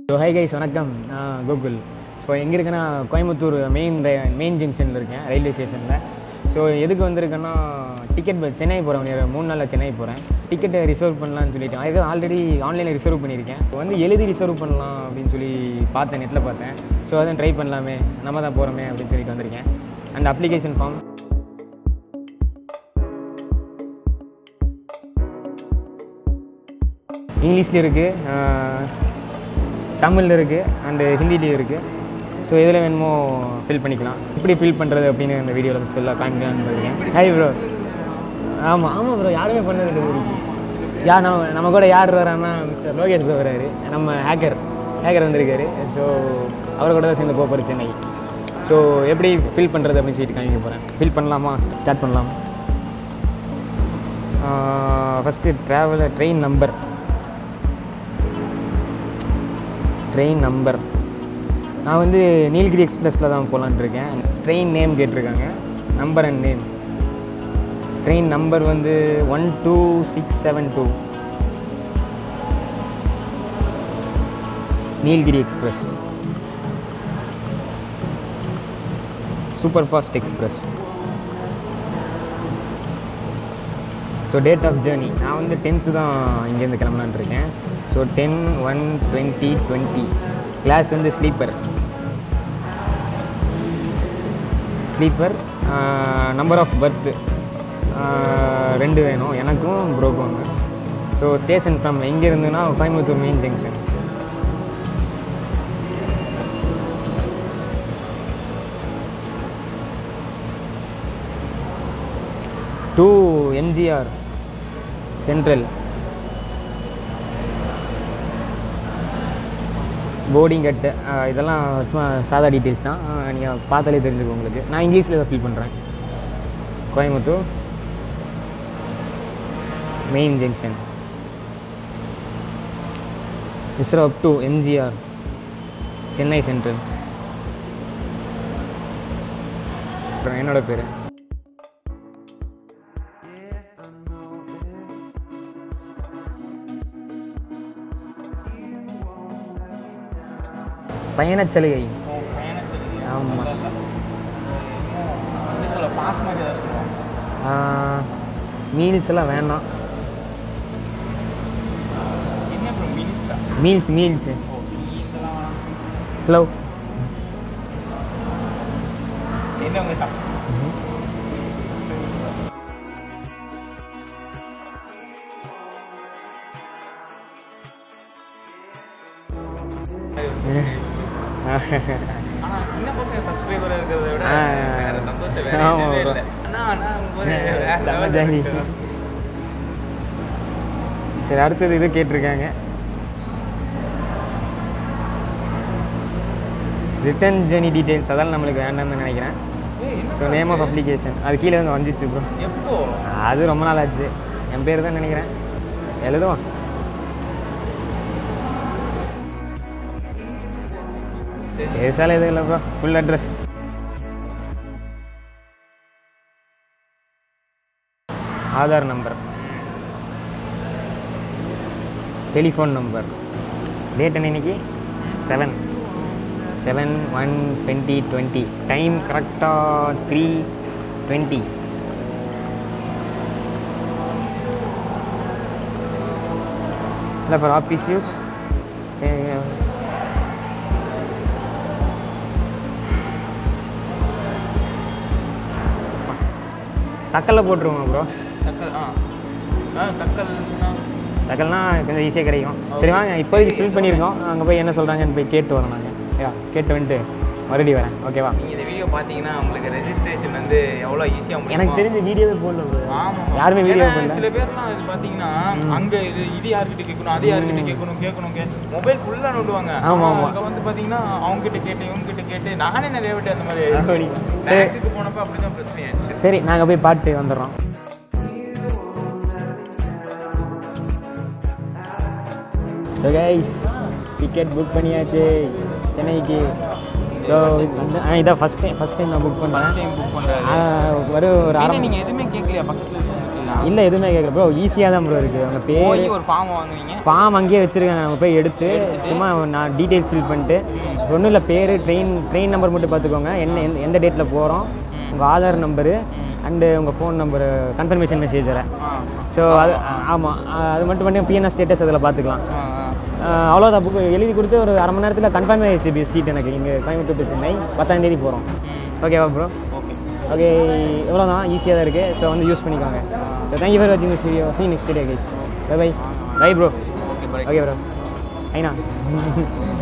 So hi guys வணக்கம் நான் Gokul so எங்கே இருக்கேன்னா கோயம்புத்தூர் மெயின் மெயின் ஜங்ஷனில் இருக்கேன் ரயில்வே ஸ்டேஷனில் ஸோ எதுக்கு வந்திருக்கேன்னா டிக்கெட் சென்னை போகிறேன் மூணு நாளில் சென்னை போகிறேன் டிக்கெட்டை ரிசர்வ் பண்ணலாம்னு சொல்லிட்டு அதுக்கு ஆல்ரெடி ஆன்லைனில் ரிசர்வ் பண்ணியிருக்கேன் இப்போ வந்து எழுதி ரிசர்வ் பண்ணலாம் அப்படின்னு சொல்லி பார்த்தேன் நெட்டில் பார்த்தேன் ஸோ அதான் ட்ரை பண்ணலாமே நம்ம தான் போகிறோமே அப்படின்னு சொல்லிட்டு வந்திருக்கேன் அந்த அப்ளிகேஷன் ஃபார்ம் இங்கிலீஷ்லேயும் இருக்குது தமிழில் இருக்குது அண்டு ஹிந்திலையும் இருக்குது ஸோ எதில் வேணுமோ ஃபில் பண்ணிக்கலாம் எப்படி ஃபில் பண்ணுறது அப்படின்னு இந்த வீடியோவில் சொல்ல காமிக்கலான்னு இருக்கேன் ஹாய் ப்ரோ ஆமாம் ஆமாம் ப்ரோ யாருமே பண்ணது இல்லை ப்ரோ யார் நம்ம நம்ம கூட யார் வரான்னா மிஸ்டர் லோகேஷ் ப்ரோ வராரு நம்ம ஹேக்கர் ஹேக்கர் வந்திருக்காரு ஸோ அவர் கூட தான் சேர்ந்து போக போகிறேன் சென்னை ஸோ எப்படி ஃபில் பண்ணுறது அப்படின்னு சொல்லிட்டு காமிக்க போகிறேன் ஃபில் பண்ணலாமா ஸ்டார்ட் பண்ணலாம் first travel train number train number நான் வந்து நீலகிரி எக்ஸ்பிரஸில் தான் போகலான்னு இருக்கேன் ட்ரெயின் நேம் கேட்டிருக்காங்க number and name train number வந்து one two six seven two Nilgiri express super fast express so date of journey நான் வந்து டென்த்து தான் இங்கேருந்து கிளம்பலான்னு இருக்கேன் so ten one twenty twenty class வந்து sleeper sleeper number of berth ரெண்டு வேணும் எனக்கும் ப்ரோக்கும் ஸோ ஸ்டேஷன் ஃப்ரம் எங்கே இருந்துன்னா Coimbatore main junction to MGR central boarding கட்டு இதெல்லாம் சும்மா சாதா டீட்டெயில்ஸ் தான் நீங்கள் பார்த்தாலே தெரிஞ்சுக்கும் உங்களுக்கு நான் இங்கிலீஷில் தான் ஃபில் பண்ணுறேன் கோயம்புத்தூர் மெயின் ஜங்ஷன் மிஸ்ரோ up to MGR Chennai central அப்புறம் என்னோட பேர் பயணச்சலுகை ஆமாம் பாஸ் மாதிரி ஏதாவது சொல்லுவாங்க மீல்ஸ் எல்லாம் வேணாம் என்ன ப்ரோ மினிட்ஸா மீல்ஸ் மீல்ஸு ஓ இதெல்லாம் வேணாம் ஹலோ என்ன உங்கள் சப்ஸ் ஆனால் சின்ன பசங்க சப்ஸ்கிரைபர் இருக்கிறத விட ஆ. வேற சந்தோஷம் வேற ஆமா எதுவுமே bro. இல்லை அண்ணா அண்ணா போது வேற செம்ம level ஜாலி. இருக்கு. சரி அடுத்தது இது கேட்டிருக்காங்க ரிட்டர்ன் ஜெர்னி டீட்டெயில்ஸ் அதெல்லாம் நம்மளுக்கு வேண்டாம்னு நினைக்கிறேன் ஏய், என்ன ஸோ நேம் ஆஃப் அப்ளிகேஷன் அது கீழே வந்து வந்துச்சு ப்ரோ எப்போ அது ரொம்ப நாள் ஆச்சு என் பேர் தான் நினைக்கிறேன் எழுதுவான் சரி. பேசால எதுவும் இல்லை bro full address Aadhaar number telephone number date என்ன இன்னைக்கு seven seven one twenty twenty time கரெக்டாக த்ரீ டுவெண்ட்டி இல்லை ஃபார் ஆஃபீஸ் யூஸ் சரி தக்கல்ல போட்டுருவோங்க ப்ரோ தக்கல் ஆ ஆ தக்கல்னா தக்கல்னா கொஞ்சம் ஈஸியாக கிடைக்கும் சரி வாங்க இப்போதைக்கு ஃபில் பண்ணியிருக்கோம் அங்கே போய் என்ன சொல்கிறாங்கன்னு போய் கேட்டு வரோம் நாங்கள் யா கேட்டு வந்துட்டு மறுபடியும் வரேன் ஓகேவா நீங்கள் இந்த வீடியோ பார்த்தீங்கன்னா உங்களுக்கு ரெஜிஸ்ட்ரேஷன் வந்து எவ்வளோ ஈஸியாக எனக்கு தெரிஞ்ச வீடியோவே போடல bro. ஆமா யாருமே வீடியோ ஏன்னா போடல சில பேர்லாம் இது பாத்தீங்கன்னா அங்க இது இது யார்கிட்ட கேட்கணும் அது யார்கிட்ட கேட்கணும் கேட்கணும் கே மொபைல் ஃபுல்லா நோண்டுவாங்க ஆமா, ஆமா. அதுக்கு வந்து பாத்தீங்கன்னா அவங்க கிட்ட கேட்டு இவங்க கிட்ட கேட்டு நானே நிறைய வாட்டி அந்த மாதிரி அப்படி. பேங்க்குக்கு போனப்ப அப்படிதான் பிரச்சனையாச்சு சரி நாங்கள் போய் பாட்டு வந்துடுறோம் ஸோ கைஸ் டிக்கெட் புக் பண்ணியாச்சு சென்னைக்கு ஸோ வந்து ஆ இதான் ஃபஸ்ட் டைம் ஃபஸ்ட் டைம் நான் புக் ஃபர்ஸ்ட் பண்ணுறேன் டைம் புக் பண்றாரு வரும் ஒரு அரை ஏன்னா நீங்க எதுவுமே கேட்கலையா பக்கத்துல இருக்கு கேட்குறீங்களா இல்லை எதுவுமே கேட்கல ப்ரோ ஈஸியாக தான் ப்ரோ இருக்குது உங்கள் பேர் போய் ஒரு ஃபார்ம் வாங்குவீங்க ஃபார்ம் அங்கேயே வச்சுருக்காங்க நம்ம போய் எடுத்து சும்மா நான் டீட்டெயில்ஸ் ஃபில் பண்ணிட்டு ஒன்றும் இல்லை பேர் ட்ரெயின் ட்ரெயின் நம்பர் மட்டும் பார்த்துக்கோங்க என்ன எந்த- எந்த டேட்டில் போகிறோம் உங்கள் ஆதார் நம்பரு அண்டு உங்கள் ஃபோன் நம்பரு கன்ஃபர்மேஷன் மெசேஜ் வர ஆ ஸோ அது ஆமாம் அது மட்டும் பண்ணி பிஎன்எஸ் ஸ்டேட்டஸ் அதில் பார்த்துக்கலாம் ஆ ஆ ஆஹ் அவ்வளோதான் புக்கு எழுதி கொடுத்து ஒரு அரை மணி நேரத்தில் கன்ஃபார்ம் ஆயிடுச்சு சீட் எனக்கு இங்கே கோயம்புத்தூர் to சென்னை பத்தாம் தேதி போகிறோம் ஓகேவா ப்ரோ ஓகே ஓகே இவ்வளோ தான் ஈஸியாக தான் இருக்குது ஸோ வந்து யூஸ் பண்ணிக்கோங்க ஸோ தேங்க்யூ ஃபார் வாட்சிங் this video see next video guys bye bye bye bro okay bye okay bro ஐனா